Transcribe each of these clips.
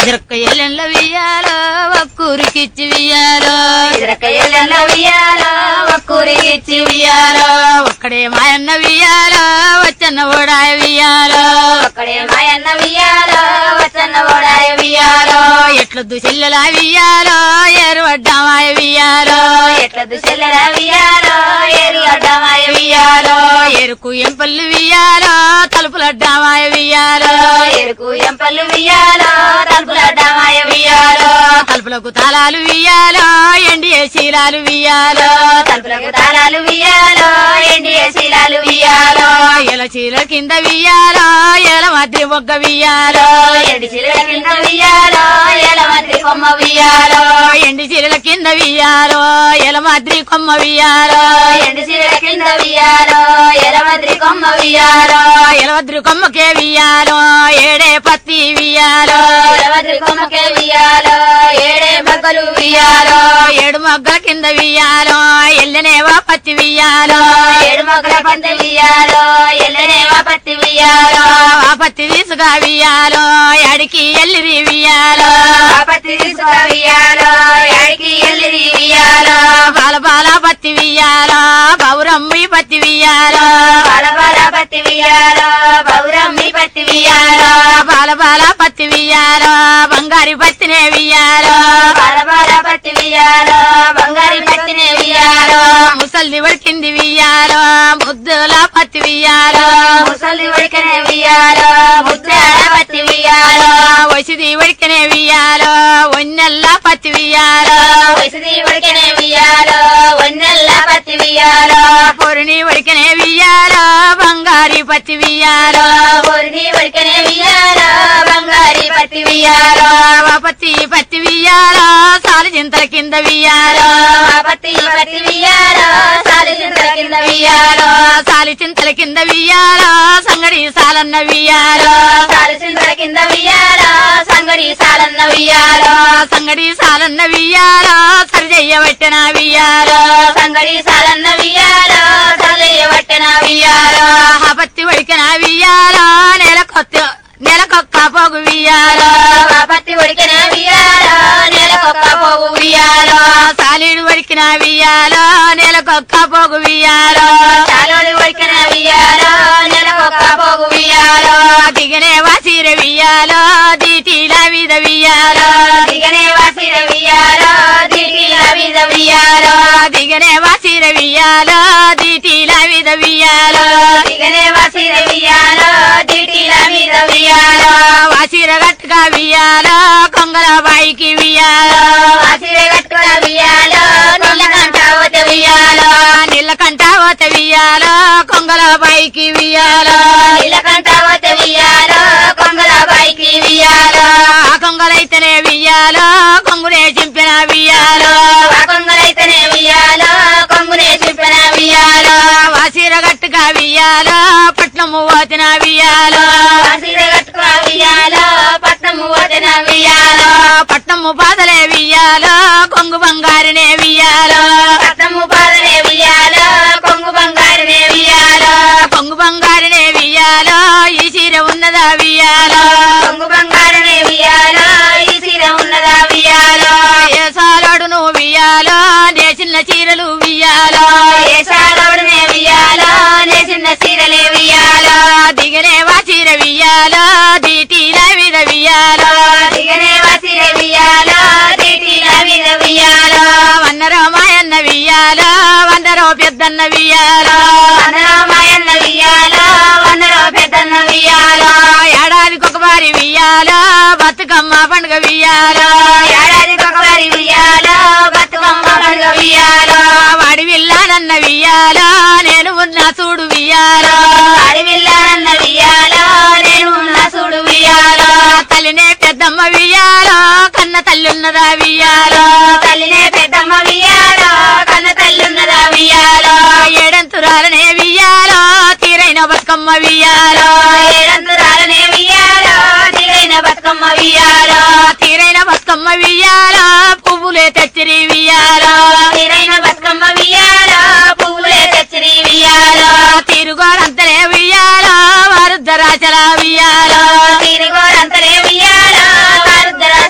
ఇరక్క ఎల్లెండ్ల వియ్యాలో ఒక్కూరికిచ్చి వియ్యాలో ఇరక ఎల్లెల్ల వియ్యాలో ఒక్కూరికి ఇచ్చి వియ్యాలో ఒక్కడే మాయన్న వియ్యాలో వచ్చన్న ఓడాయ వియ్యాలో ఒక్కడే మాయన్న వియ్యాలో వచ్చన్న ఓడాయ వియ్యాలో ఎట్లొద్దు చెల్లెల వియ్యాలో ఏరువడ్డామాయ వియ్యాలో ఎట్ల దుశెల్లెల వియ్యాలో ఏరి అడ్డమాయ వియ్యాలో ఎరుకు ఎంపల్లి వియ్యాలో తలుపులడ్డామాయ వియ్యాలో ఎరుకు ఎంపల్లు వియ్యాలో తలుపుల అడ్డమాయ వియ్యాలో తలుపులకు తాళాలు వియ్యాలో ఎండి శీలాలు వియ్యాలో తలుపులకు తాళాలు వియ్యాలో ఎండి శీలాలు వియ్యాలో ఎల చీల కింద వియ్యాలో ఎల మధ్య మొగ్గ వియ్యాలో ఎండి చీరల కింద వియ్యాలో ఎల మధ్య కొమ్మ వియ్యాలో ఎండి చీరల కింద వియ్యాలో ఎల మద్రి కొమ్మ వియ్యాలో ఎండి చీరల కింద వియ్యాలో ఎల మధ్య కొమ్మ వియ్యాలో ఎలవద్రి కొమ్మకే వియ్యాలో ఏడే పత్తి వియ్యాలో ఎల మధ్య కొమ్మకే వియ్యాలో ఏడే బగ్గలు వియ్యాలో ఏడు మొగ్గల కింద వియ్యాలో ఎల్లనేవా పత్తి వియ్యాలో ఏడు మొగ్గల పంట వియ్యాలో ఎల్లనేవా పత్తి వియ్యాలో ఆ పత్తి తీసుగా వియ్యాలో ఎడికి ఎల్లిరి వియ్యాలో ఆ పత్తి తీసుక వియ్యాలో ఏడికి ఎల్లిరి వియ్యాలో బాల బాల పత్తి వియ్యాలో బౌరమ్మి పత్తి వియ్యాలో బాల బాల పత్తి వియ్యాలో బౌరమ్మి పత్తి వియ్యాలో బాల బాల పత్తి వియ్యాలో బంగారి పత్తినే వియ్యాలో బాల బాల పత్తి వియ్యాలో బంగారి పత్తినే వియ్యాలో ముసల్ది వడికింది వియ్యాలో ముద్దుల పత్తి వియ్యాలో ముసలి ఉడికనే వియ్యాలో ముద్దాల పత్తి వియ్యాలో వసిది వడికనే వియ్యాలో ఒన్నెల్ల పత్తి వియ్యాలో వసతి ఉడికనే వియ్యాలో వన్నెల్ల పత్తి వియ్యాలో పొరిని వడికనే వియ్యాలో బంగారి పత్తి వియ్యాలో పొరిని ఉడికనే వియ్యాలో బంగారి పత్తి వియ్యాలో ఆ పత్తి పత్తి వియ్యాలో సాలు చింతల కింద వియ్యాలో ఆ పత్తి పత్తి వియ్యాలో సాలి చింతల కింద వియ్యాలో సాలి చింతల కింద వియ్యాలో సంగడి సాలన్న వియ్యాలో సాలి చింతల కింద వియ్యాలో సంగడి సాలన్న వియ్యాలో సంగడి సాలన్న వియ్యాలో సరిజయ్యబట్టిన వియ్యాలో సంగడి సాలన్న వియ్యాలో సల్లయ్య పట్టణ వియ్యాలో ఆ పత్తి వడికిన వియ్యాలో నెలకొత్త నెలకొక్క పోగు వియ్యాలో ఆ పత్తి ఉడికిన వియ్యాలో నెలకొక్క పోగు వియ్యాలో సాలీడు వడికిన వియ్యాలో నెలకొక్క పోగు వియ్యాలో చాలోడు ఉడికిన వియ్యాలో నెలకొక్క పోగు వియ్యాలో దిగనే వాసిర వియ్యాలో దీటిల మీద వియ్యాలో దిగనే వాసిర వియ్యాలో దిగిల విధ వియ్యాలో దిగనే వాసిర వియ్యాలో దీటిల మీద వియ్యాలో దిగనే వాసిర వియ్యాలో దిటిల మీద వియ్యాలో వాసిర గట్టుగా వియ్యాలో కొంగల బాయికి వియ్యాలో వాసిర కట్టుకున్న వియ్యాలో నీళ్ళ కంటావత వియ్యాలో నీళ్ళ కంటావత వియ్యాలో కొంగల బాయికి వియ్యాలో నీళ్ళ కంటావత వియ్యాలో కొంగల బాయికి వియ్యాలో ఆ కొంగలైతేనే వియ్యాలో కొంగునే చింపిన వియ్యాలో ఆ కొంగలైతేనే వియ్యాలో కొంగునే చింపిన వియ్యాలో వాసిర గట్టుగా వియ్యాలో పట్నము పోతిన వియ్యాలో వాసిర కట్టుకున్న వియ్యాలో పట్నము వదిన వియ్యాలో పట్నము బాధలే వియ్యాలో కొంగు బంగారునే వియ్యాలో పట్నము పాదనే వియ్యాలో కొంగు బంగారునే వియ్యాలో కొంగు బంగారునే వియ్యాలో ఈ చీర ఉన్నదా వియ్యాలో కొంగు బంగారునే వియ్యాలో ఈ సీర ఉన్నదా వియ్యాలో ఏ సాలోడు నువ్వు వియ్యాలో నే చిన్న చీరలు వియ్యాలో ఏ సాలోడునే వియ్యాలో నే చిన్న సీరలే వియ్యాలో దిగనే వా చీర వియ్యాలో దీటిల మీద వియ్యాలో దిగనే వాసిర వియ్యాలో దిటిల మీద వియ్యాలో వన్నరో మాయన్న వియ్యాలో వందరో పెద్దన్న వియ్యాలో వందరామాయన్న వియ్యాలో వందరో పెద్దన్న వియ్యాలో ఏడాదికి ఒక వారి వియ్యాలో బతుకమ్మ పండుగ వియ్యాలో ఏడాదికి ఒకసారి వియ్యాలో బతుకమ్మ పండుగ వియ్యాలో వాడి విల్లానన్న వియ్యాలో నేను ఉన్న చూడు వియ్యాలో అడవిల్లానన్న వియ్యాలో నేను ఉన్న చూడు వియ్యాలో తల్లినే పెద్దమ్మ వియ్యాలో కన్న తల్లి ఉన్నదా వియ్యాలో తల్లినే పెద్దమ్మ వియ్యాలో కన్న తల్లున్నదా వియ్యాలో ఏడంతురాలనే వియ్యాలో తీరైన బతుకమ్మ వియ్యాలో ఏడంతురాలనే వియ్యాలో దిగైన బతుకమ్మ వియ్యాలో తీరైన బతుకమ్మ వియ్యాలో పువ్వులే తెచ్చిరి వియ్యాలో తీరైన బతుకమ్మ వియ్యాలో పువ్వులే తెచ్చిరి వియ్యాలో తిరుగోడంతనే వియ్యాలో వారుద్దరాచల వియ్యాలో తిరుగోరంతలే వియ్యాలో వారుద్దరా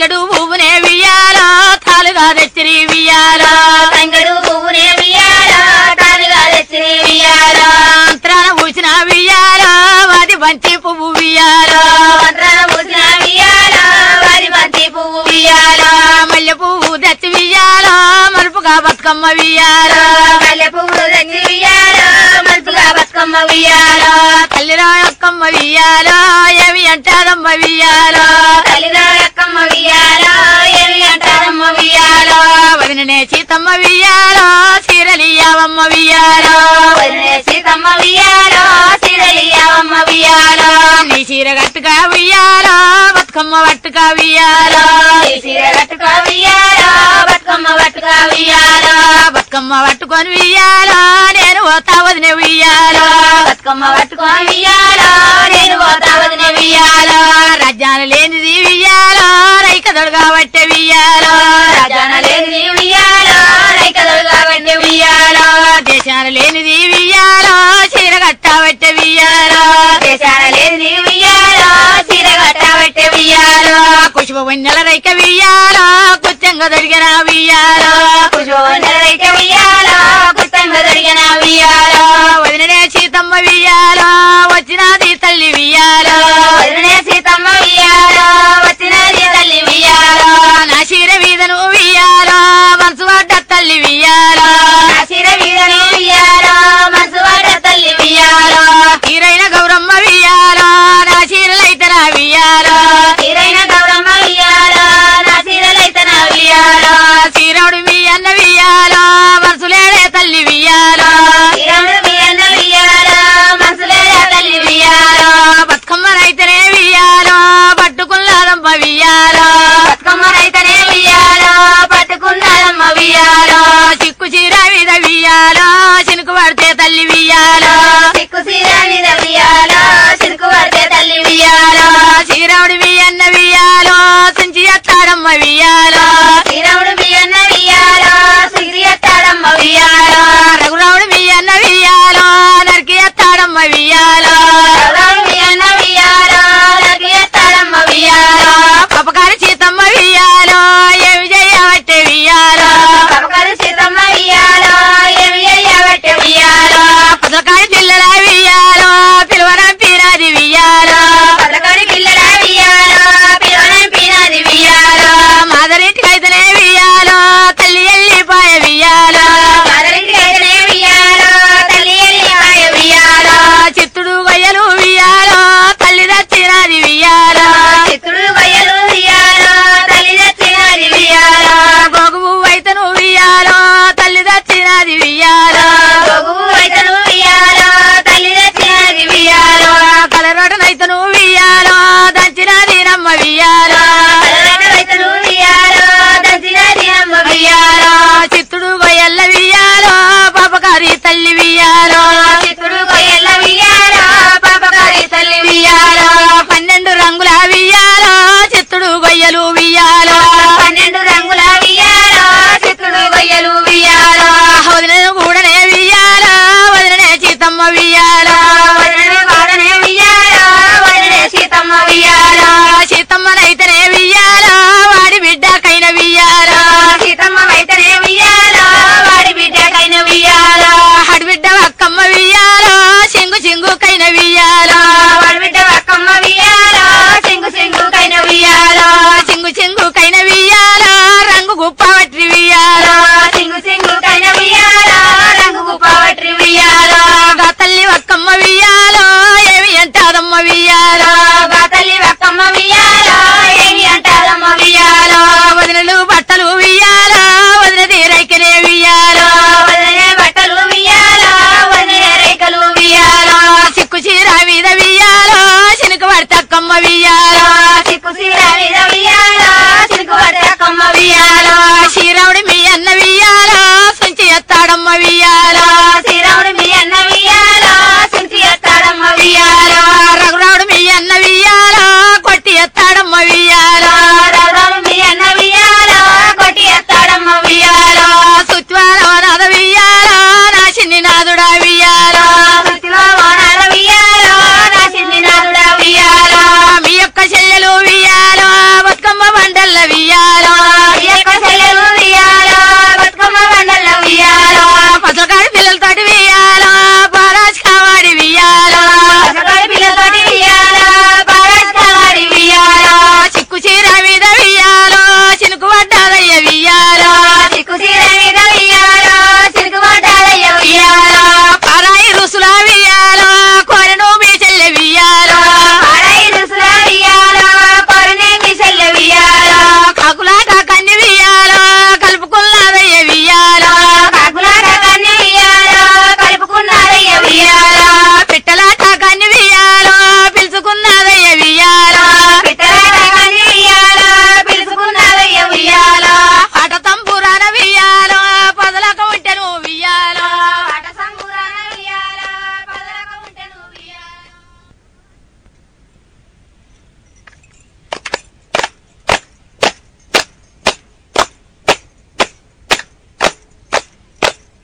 తంగడు పువ్వునే వియ్యాలో తాలుగా తెచ్చిరి వియ్యాలో తంగడు పువ్వునే వియ్యాలో తానుగా తెచ్చిన వియ్యాలో అంతరాన పూసిన వియ్యాలో వాది బంతి పువ్వు వియ్యాలో మంత్రాన పూసిన వియ్యాలో వారి బంతి పువ్వు వియ్యాలో మల్లె పువ్వు తెచ్చి వియ్యాలో మలుపుగా బతుకమ్మ వియ్యాలో మల్లె పువ్వులు తెచ్చి వియ్యాలో మలుపుగా బతుకమ్మ వియ్యాలో తల్లిరా అక్కమ్మ వియ్యాలో ఏమి అంటారమ్మ వియ్యాలో తల్లిదా అక్కమ్మ వియ్యాలో ఏమి అంటారమ్మ వియ్యాలో వదిననే సీతమ్మ వియ్యాలో చీరలియ్యావమ్మ వియ్యాలో వదిలే సీతమ్మ వియ్యాలో సిరయ్యమ్మ వియ్యాలో నీ చీర గట్టుగా వియ్యాలో బతుకమ్మ పట్టుగా వియ్యాలో ఈ సీర కట్టుకో వియ్యాలో బతుకమ్మ పట్టుకో వియ్యాలో బతుకమ్మ పట్టుకొని వియ్యాలో నేను పోతా వదిన వియ్యాలో బతుకమ్మ పట్టుకో వియ్యాలో నేను పోతా వదిన వియ్యాలో రాజ్యాలు లేనిది వియ్యాలో రైక దొడగా పట్టే వియ్యాలో రాజాన లేనిది వియ్యాలో రైకదలు కాబట్టి వియ్యాలో దేశాలు లేనిది వియ్యాలో చీర కట్టా పట్టే వియ్యాలో దేశాన లేనిది వియ్యాలో సీర కట్టబట్టే వియ్యాలో కుషుభ వన్నెల రైక వియ్యాలో కుచ్చంగా దొరికిన వియ్యాలో కుషోనరైక వియ్యాలో కుత్తంగా జరిగిన వియ్యాలో వదిననే సీతమ్మ వియ్యాలో వచ్చినది తల్లి వియ్యాలో వదిలే సీతమ్మ వియ్యాలో వచ్చినది తల్లి వియ్యాలో నా చీర వీధను వియ్యాలో మనసు పడ్డ తల్లి వియ్యాలో నా శిర వీరను వియ్యాలో మనసు వాడ తల్లి వియ్యాలో తీరైన గౌరమ్మ వియ్యాలో నా చీరలైతే నా వియ్యాలో తీరైన గౌరమ్మ వియ్యాలో నా శిరలైతే నా వియ్యాలో శ్రీరాముడు మీ అన్న వియ్యాలో మనసులేడే తల్లి వియ్యాలో శ్రీరాముడు మీ అన్న వియ్యాలో మనసులే తల్లి వియ్యాలో బతుకమ్మనైతేనే వియ్యాలో పట్టుకున్నాదమ్మ వియ్యాలో బతుకమ్మ రైతనే వియ్యాలో పట్టుకున్నారమ్మ వియ్యాలో చిక్కు చీర మీద వియ్యాలో చినుకు పడితే తల్లి వియ్యాలో సిక్కు సీర మీద వియ్యాలో సిరుకు పడితే తల్లి వియ్యాలో శ్రీరాముడు మీ అన్న వియ్యాలో తుంచి ఎత్తాడమ్మ వియ్యాలో శ్రీరాముడు మీ అన్న వియ్యాలో సిరి ఎత్తాడమ్మ వియ్యాలో రఘురాముడు మీ అన్న వియ్యాలో నరికి ఎత్తాడమ్మ వియ్యాలో రఘురాముడు మీ అన్న వియ్యాలో లగి ఎత్తాడమ్మ వియ్యాలో పపకారి సీతమ్మ వియ్యాలో ఏమి చేయబట్టే వియ్యాలో పపకరు సీతమ్మ వియ్యాలో ఏమి అయ్యబట్టే వియ్యాలో పదకారి పిల్లల వియ్యాలో పిలువరంపినది వియ్యాలో పదకడి పిల్లల వియ్యాలో పిలవనం పినాది వియ్యాలో మాదరింటికైతేనే వియ్యాలో తల్లి ఎల్లిపాయ వియ్యాలో మదరింటికైతేనే వియ్యాలో తల్లి ఎల్లిపాయ వియ్యాలో చిత్తుడు గొయ్యలు వియ్యాలో తల్లి దచ్చినది వియ్యాలో చిత్తుడు గొయ్యలు వియ్యాలో తల్లి దచ్చినది వియ్యాలో గోగు అయితను వియ్యాలో తల్లి దచ్చినది వియ్యాలో గోగు వైతను వియ్యాలో తల్లి దచ్చినది వియ్యాలో కలరోటనైతను వియ్యాలో దంచినది నమ్మ వియ్యాలో కలరట వైతను వియ్యాలో దచ్చినది అమ్మ వియ్యాలో చిత్తుడు గొయ్యల్ల వియ్యాలో పాపకారి తల్లి వియ్యాలో చిత్తుడు గొయ్యల వియ్యాలో పాపకారి తల్లి వియ్యాలో పన్నెండు రంగుల వియ్యాలో చిత్తుడు గొయ్యలు వియ్యాలో పన్నెండు రంగుల వియ్యాలో చిత్తుడు గొయ్యలు వియ్యాలో వదిన కూడనే వియ్యాలో వదిననే సీతమ్మ వియ్యాలో వదననే వాడనే వియ్యాలో వదనే సీతమ్మ వియ్యాలో సీతమ్మనైతేనే వియ్యాలో వాడి బిడ్డకైన వియ్యాలో సీతమ్మ వైతనే వియ్యాలో వాడి బిడ్డకైన వియ్యాలో హడిబిడ్డ అక్కమ్మ వియ్యాలో సింగు సింగుకైన వియ్యాలో వాడి బిడ్డ అక్కమ్మ వియ్యాలో సింగు సింగుకైన వియ్యాలో సింగు సింగుకైన వియ్యాలో రంగు గుప్ప పట్టి వియ్యాలో సింగు సింగుకైన వియ్యాలో రంగు గుప్పవట్రి వియ్యాలో గా తల్లి అక్కమ్మ వియ్యాలో ఏమి అంటాదమ్మ వియ్యాలో గా తల్లి అక్కమ్మ వియ్యాలో ఏమి అంటారమ్మ వియ్యాలో వదినలు బట్టలు వియ్యాలో వదిన తీరైకనే వియ్యాలో వదనే బట్టలు వియ్యాలో వదనే రేఖలు వియ్యాలో సిక్కు చీర మీద వియ్యాలో చినుకు పడతక్కమ్మ వియ్యాలో సిక్కు సీర మీద వియ్యాలో సిక్కు పట్టకమ్మ వియ్యాలో శ్రీరాముడు మీ అన్న వియ్యాలో సుంచి ఎత్తాడమ్మ వియ్యాలో శ్రీరాముడు మీ అన్న వియ్యాలో సించి ఎత్తాడమ్మ వియ్యాలో రఘురాముడు మీ అన్న వియ్యాలో కొట్టి ఎత్తాడమ్మ వియ్యాలో రాముడు మీ అన్న వియ్యాలో కొట్టి ఎత్తాడమ్మ వియ్యాలో సుత్వారవనాథ వియ్యాలో నా చిన్ని నాదుడా వియ్యాలో కృతిలో వానాల వియ్యాలో నా చిన్ని నాదుడా వియ్యాలో మీ యొక్క చెల్లెలు వియ్యాలో బతుకమ్మ బండల్ల వియ్యాలో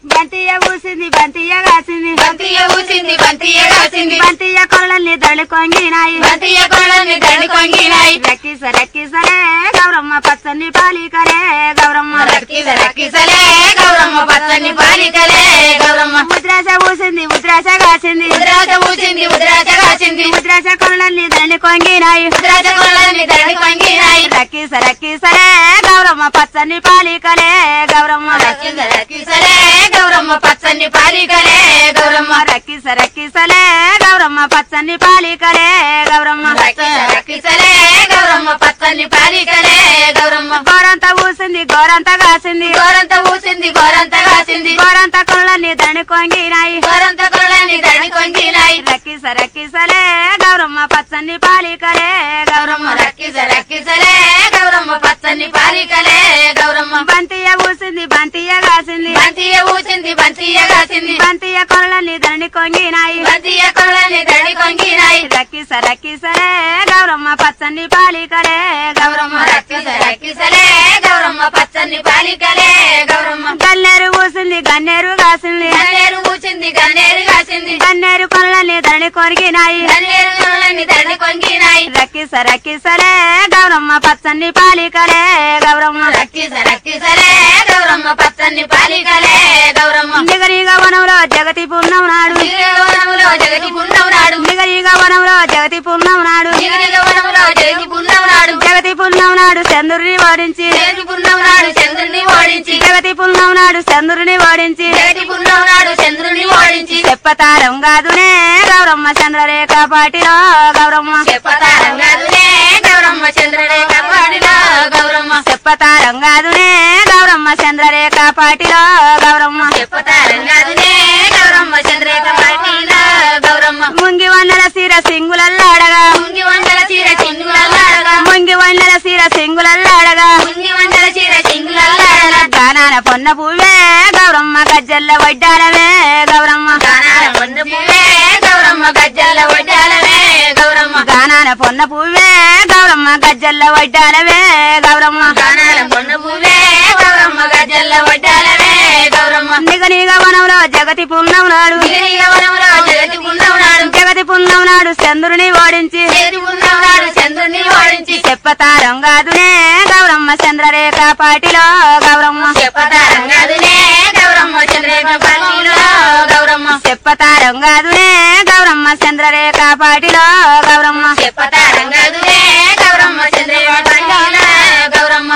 బంతియ ఊసింది బంతియ కాసింది బంతియ ఊసింది బంతియ కాసింది బంతియ కొళ్ళని దళి కొంగినాయి బంతియ కొడని దండి కొంగినాయి రక్కిస రక్కిసలే గౌరమ్మ పచ్చని పాలికలే గౌరమ్మ రక్కిస రక్కిసలే గౌరమ్మ పచ్చని పాలికలే గౌరమ్మ ముద్రాస ఊసింది ముద్రాస కాసింది ఉద్రాజ ఊసింది ఉద్రాజ కాసింది ముద్రాస కొళ్ళని దళి కొంగినాయి ఉద్రాజ కొడని దండి కొంగినాయి రక్కిస రక్కిసలే గౌరమ్మ పచ్చని పాలికలే గౌరమ్మ రక్కిస రక్కిసలే గౌరమ్మ పచ్చని పాలికలే గౌరమ్మ రక్కిస రక్కిసలే గౌరమ్మ పచ్చని పాలికలే గౌరమ్మ రక్కిస రక్కిసలే గౌరమ్మ పచ్చని పాలికలే గౌరమ్మ గోరంత ఊసింది గోరంత కాసింది గోరంత ఊసింది గోరంత కాసింది గోరంత కొళ్ళని దని కొంగినాయి గోరంత కొడని దండి కొంగినాయి రక్కిస రక్కిసలే గౌరమ్మ పచ్చని పాలికలే గౌరమ్మ గౌరమ్మ రక్కిస రక్కిసలే గౌరమ్మ పచ్చని పాలికలే గౌరమ్మ బంతియ ఊసింది బంతియ కాసింది బంతియ ఊసింది బంతియ కాసింది బంతియ కొళ్ళని దని కొంగినాయి బంతియ కొడని దండి కొంగినాయి రక్కిస రక్కిసలే గౌరమ్మ పచ్చని పాలికలే గౌరమ్మ గౌరమ్మ రక్కిస రక్కిసలే గౌరమ్మ పచ్చని పాలికలే గౌరమ్మ గన్నేరు ఊసింది గన్నేరు కాసింది గన్నేరు ఊచింది గన్నేరు కాసింది గన్నేరు కొళ్ళని దని కొరిగినాయి గన్నేరు కొడని దండి కొంగినాయి రక్కిస రక్కిసలే గౌరమ్మ పచ్చని పాలికలే గౌరమ్మ రక్కిస రక్కిసలే గౌరమ్మ పచ్చని పాలికలే గౌరమ్మ నిగరిగ వనంలో జగతి పుణ్యం నాడు వనములో జగతి పుణ్యం నాడు నిగరిగ వనంలో జగతి పుణ్యం నాడు నిగనిగ వనములో జగతి పుణ్యం నాడు జగతి పుణ్యం నాడు చంద్రుడిని ఓడించి జగతి పుణ్యం నాడు చంద్రుని ఓడించి జగతి పుణ్యం నాడు చంద్రుడిని ఓడించి జగతి పుణ్యం నాడు చంద్రుని ఓడించి చెప్పతారం కాదునే గౌరమ్మ చంద్రరేఖ పాటిలో గౌరమ్మ చెప్పతారం కాదులే గౌరమ్మ చంద్రుడే కాపాడిలో గౌరమ్మ చెప్పతారం కాదునే గౌరమ్మ చంద్రరేఖ పాటిలో గౌరమ్మ చెప్పతారం కాదులే గౌరమ్మ చంద్రుడే కాపాడిలో గౌరమ్మ ముంగి వందల సీర సింగులల్లాడగా ముంగి వందల చీర చింగులల్లాడగా ముంగి వందల సీర సింగులల్లాడగా ముంగి వందల చీర చింగులల్లాడగా గానాన పొన్న పువ్వే గౌరమ్మ గజ్జల్ల వడ్డాలవే గౌరమ్మ గానాల పొన్న పువ్వే గౌరమ్మ గజ్జల్ల వడ్డాలవే గౌరమ్మ గానాన పొన్న పువ్వే గౌరమ్మ గజ్జల్ల వడ్డాలవే గౌరమ్మ గానాల పొన్న పువ్వే గౌరమ్మ గజ్జల్ల వడ్డాలవే గౌరమ్మ నిగ నిగ వనంలో జగతి పుణ్యం నాడు గిరిగ వనంలో జగతి పుణ్యం నాడు జగతి పుణ్యం నాడు చంద్రుని ఓడించి జగతి పుణ్యం నాడు చంద్రుని ఓడించి చెప్పతారం కాదునే గౌరమ్మ చంద్రరేఖ పాటిలో గౌరమ్మ చెప్పతారం కాదులే గౌరమ్మ చంద్రేఖ పల్లిలో గౌరమ్మ చెప్పతారం కాదునే గౌరమ్మ చంద్రరేఖ పాటిలో గౌరమ్మ చెప్పతారం కాదులే గౌరమ్మ చంద్రేఖ పల్లిలో గౌరమ్మ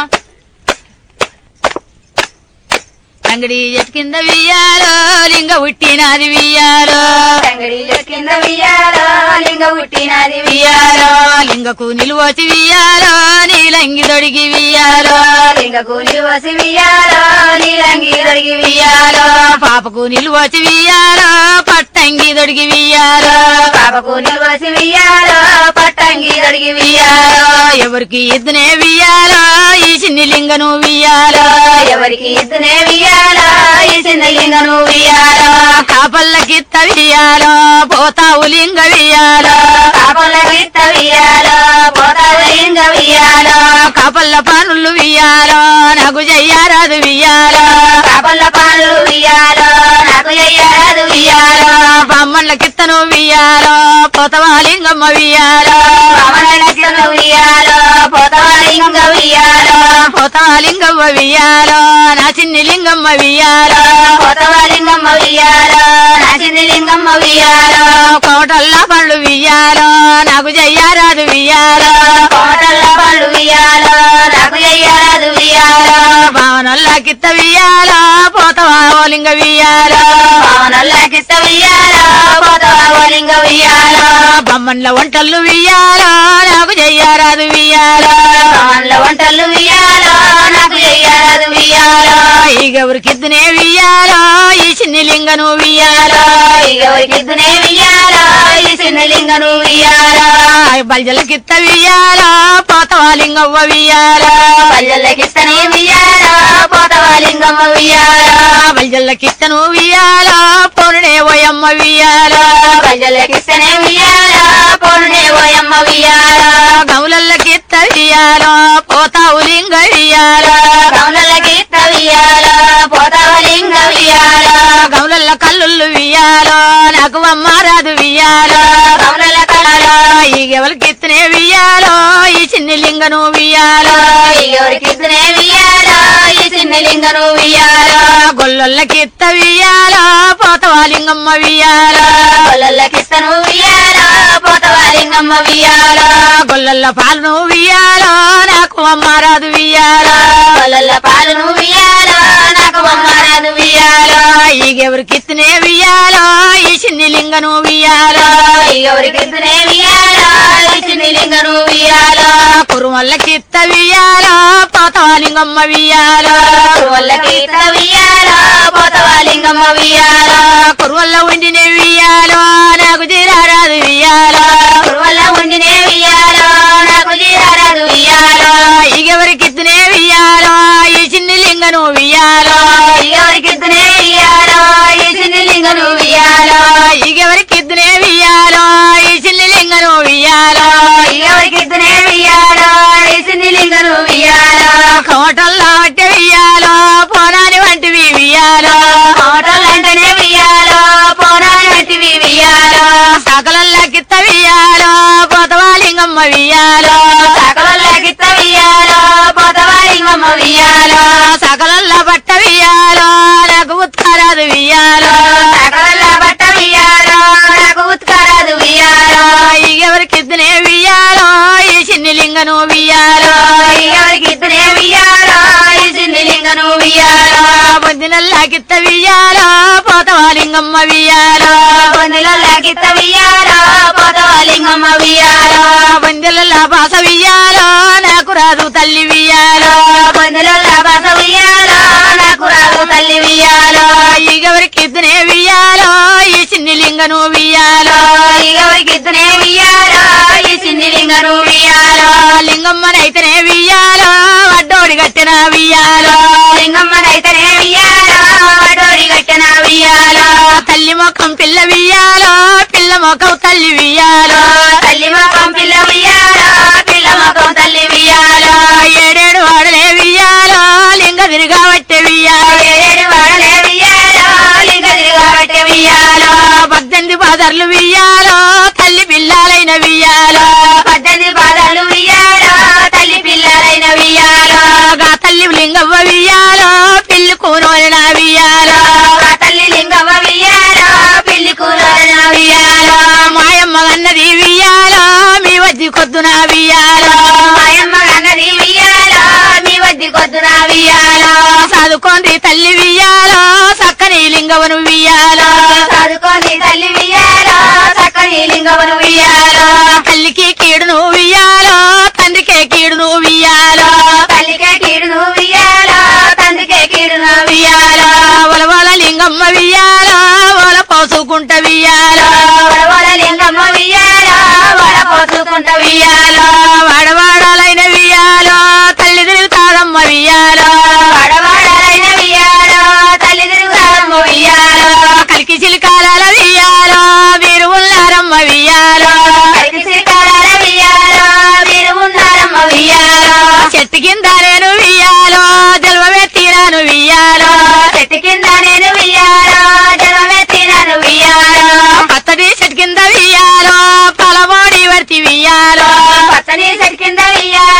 అంగడి చెట్టు కింద వియ్యాలో లింగ ఉట్టినది వియ్యాలో తంగడి కింద వియ్యాలో లింగ పుట్టినది వియ్యాలో లింగకు నిలువచి వియ్యాలో నీలంగి దొడిగి వియ్యాలో లింగ కూలి వసి వియ్యాలో నీలంగి దొరికి వియ్యాలో పాపకు నిలువచి వియ్యాలో పట్టంగి దొడిగి వియ్యాలో పాపకు నిల్వసి వియ్యాలో పట్టంగి దొరికి వియ్యాలో ఎవరికి ఇద్దనే వియ్యాలో ఈ చిన్ని లింగను వియ్యాలో ఎవరికి ఇద్దనే వియ్యాలో ఈ చిన్న లింగను వియ్యాలో కాపల్లకిత్త వియ్యాలో పోతావు లింగ వియ్యాలో కాపల గిత్త వియ్యాలో పోతావు లింగ వియ్యాలో కాపల్ల పనులు వియ్యాలో నాకు చెయ్యారాదు వియ్యాలో కాపల పాలు వియ్యాలో నాకు అయ్యాదు వియ్యాలో బొమ్మల కిత్తను వియ్యాలో పోతవా లింగమ్మ వియ్యాలో పవన గిత్తను వియ్యాలో పోతావు లింగ వియ్యాలో పోతవా లింగమ్మ వియ్యాలో నా చిన్ని లింగమ్మ వియ్యాలో పోతావు లింగమ్మ వియ్యాలో నా చిన్న లింగమ్మ వియ్యాలో కోటల్ల పనులు వియ్యాలో నాకు చెయ్యారాదు వియ్యాలో కోటల్ల పళ్ళు వియ్యాలో నాకు అయ్యాదు వియ్యాలో భావనల్లా కిత్త వియ్యాలో పోతవా ఓ లింగ వియ్యాలో పవనల్ల గిత్త వియ్యాలో పోతావు లింగ వియ్యాలో బొమ్మన్ల వంటలు వియ్యాలో నాకు చెయ్యారాదు వియ్యాలో పవన్ల వంటలు వియ్యాలో నాకు అయ్యాదు వియ్యాలో ఈగెవరికిద్దునే వియ్యాలో ఈ చిన్ని లింగను వియ్యాలో ఎవరికిద్దునే వియ్యాలో ఈ చిన్న లింగను వియ్యాలో బల్జలకిత్త వియ్యాలో పోతవా లింగవ్వ వియ్యాలో పల్లెలకిస్తనే వియ్యాలో పోతావా లింగమ్మ వియ్యాలో బల్జల్లకిత్తను వియ్యాలో పొరుడే ఓయమ్మ వియ్యాలో ప్రజలకిస్తనే వియ్యాలో పొన్నే ఓయమ్మ వియ్యాలో గౌలల్లకిత్త వియ్యాలో పోతావు లింగ వియ్యాలో కౌనలకిత్త వియ్యాలో పోతావా లింగ వియ్యాలో నాకు అమ్మ రాదు వియ్యాలో కమలల కళలో ఈగెవరికిత్తనే వియ్యాలో ఈ చిన్ని లింగను వియ్యాలో ఎవరికిస్తనే వియ్యాలో ఈ చిన్న లింగను వియ్యాలో గొల్లొల్లకిత్త వియ్యాలో పోతవా లింగమ్మ వియ్యాలో కొల్లకిస్తను వియ్యాలో పోతవా లింగమ్మ వియ్యాలో గొల్లొల్ల పాలను వియ్యాలో నాకు అమ్మ రాదు వియ్యాలో కొల్ల పాలను వియ్యాలో నాకు బొమ్మరాదు వియ్యాలో ఈగెవరికిత్తనే వియ్యాలో ఈ చిన్ని లింగను వియ్యాలో ఎవరికిస్తనే వియ్యాలో ఈ చిన్న లింగను వియ్యాలో కురుమల్లకిత్త వియ్యాలో పోతవా లింగమ్మ వియ్యాలో కొల్లకిస్త వియ్యాలో పోతవా లింగమ్మ వియ్యాలో కురువల్ల ఉండినే వియ్యాలో నాకు జీరారాదు వియ్యాలో వల్ల ఉండినే వియ్యాలో నాకు జీరారాదు వియ్యాలో ఈగెవరికిత్తనే వియ్యాలో ఈ చిన్ని లింగను వియ్యాలో ఎవరికిస్తనే వియ్యాలో ఈ చిన్న లింగను వియ్యాలో ఈగెవరికిద్దనే వియ్యాలో ఈ చిన్ని లింగను వియ్యాలో ఎవరికిస్తనే వియ్యాలో ఈ చిన్న లింగను వియ్యాలో కోటల్లో వట్టి వియ్యాలో పోనాని వంటివి వియ్యాలో కోటలంటనే వియ్యాలో పోరాని వంటివి వియ్యాలో సకలల్లకిత్త వియ్యాలో పోతవా లింగమ్మ వియ్యాలో సకలకిత్త వియ్యాలో పోతవా లింగమ్మ వియ్యాలో సకలల్ల బట్ట వియ్యాలో నాకు ఉత్కరాదు వియ్యాలో సకల బట్ట వియ్యాలో నాకు ఉత్కరాదు వియ్యాలో ఈగెవరికిద్దనే వియ్యాలో ఈ చిన్ని లింగను వియ్యాలో ఎవరికిస్తనే వియ్యాలో ఈ చిన్న లింగను వియ్యాలో పొద్దునల్లాకిత్త వియ్యాలో పోతవా లింగమ్మ వియ్యాలో పొందులకిత్త వియ్యాలో పోతవా లింగమ్మ వియ్యాలో పొందిల బాస వియ్యాలో నాకు రాదు తల్లి వియ్యాలో పొందుల బాస వియ్యాలో నాకు రాదు తల్లి వియ్యాలో ఈగెవరికిద్దనే వియ్యాలో ఈ చిన్ని లింగను వియ్యాలో ఎవరికిస్తనే వియ్యాలో ఈ చిన్న లింగను వియ్యాలో లింగమ్మనైతేనే వియ్యాలో అడ్డోడి కట్టిన వియ్యాలో లింగమ్మనైతేనే వియ్యాలో వడోరి గట్టన వియ్యాలో తల్లి మొఖం పిల్ల వియ్యాలో పిల్ల మొఖం తల్లి వియ్యాలో తల్లి మొఖం పిల్ల వియ్యాలో పిల్ల మొఖం తల్లి వియ్యాలో ఏడేడు వాడలే వియ్యాలో లింగ తిరిగా పట్టే వియ్యాలో ఏడు వాడలే వియ్యాలో లింగ తిరగబట్టే వియ్యాలో పద్దెనిమిది బాదర్లు వియ్యాలో తల్లి పిల్లాలైన వియ్యాలో పద్దెనిమిది పాదాలు వియ్యాలో తల్లి పిల్లలైన వియ్యాలో గా తల్లి లింగవ్వ వియ్యాలో పిల్లి కూనోలిన వియ్యాలో ఆ తల్లి లింగవ్వ వియ్యాలో పిల్లి కూరన వియ్యాలో మాయమ్మ అన్నది వియ్యాలో మీ వద్ది కొద్దున వియ్యాలో మాయమ్మ గన్నది వియ్యాలో మీ వద్ది కొద్దున వియ్యాలో చదువుకోండి తల్లి వియ్యాలో చక్కని లింగవను వియ్యాలో చదువుకొని తల్లి వియ్యాలో చక్కని లింగమును వియ్యాలో తల్లికి కీడును వియ్యాలో తండ్రికే కీడును వియ్యాలో తల్లికే కీడును వియ్యాలో తండ్రికే కీడును వియ్యాలో వలవల లింగమ్మ వియ్యాలో వల పోసుకుంట వియ్యాలో వడవడ లింగమ్మ వియ్యాలో వడ పోసుకుంట వియ్యాలో వాడవాడాలైన వియ్యాలో తల్లి తిరుగుతాదమ్మ వియ్యాలో వడవాడలైన వియ్యాలో తల్లి తిరుగుతారమ్మ వియ్యాలో కలికి చిలికాల వియ్యాలో మీరు ఉన్నారమ్మ వియ్యాలో కలికి శ్రీకారాల వియ్యాలో మీరు ఉన్నారమ్మ వియ్యాలో చెట్టు కింద నేను వియ్యాలో జల్వమే తీరాను వియ్యాలో చెట్టు కింద నేను వియ్యాలో జలమెత్తినను వియ్యాలో పచ్చడి చెట్టు కింద వియ్యాలో పొలమోడి వర్తి వియ్యాలో పచ్చని చెట్టు కింద వియ్యాలో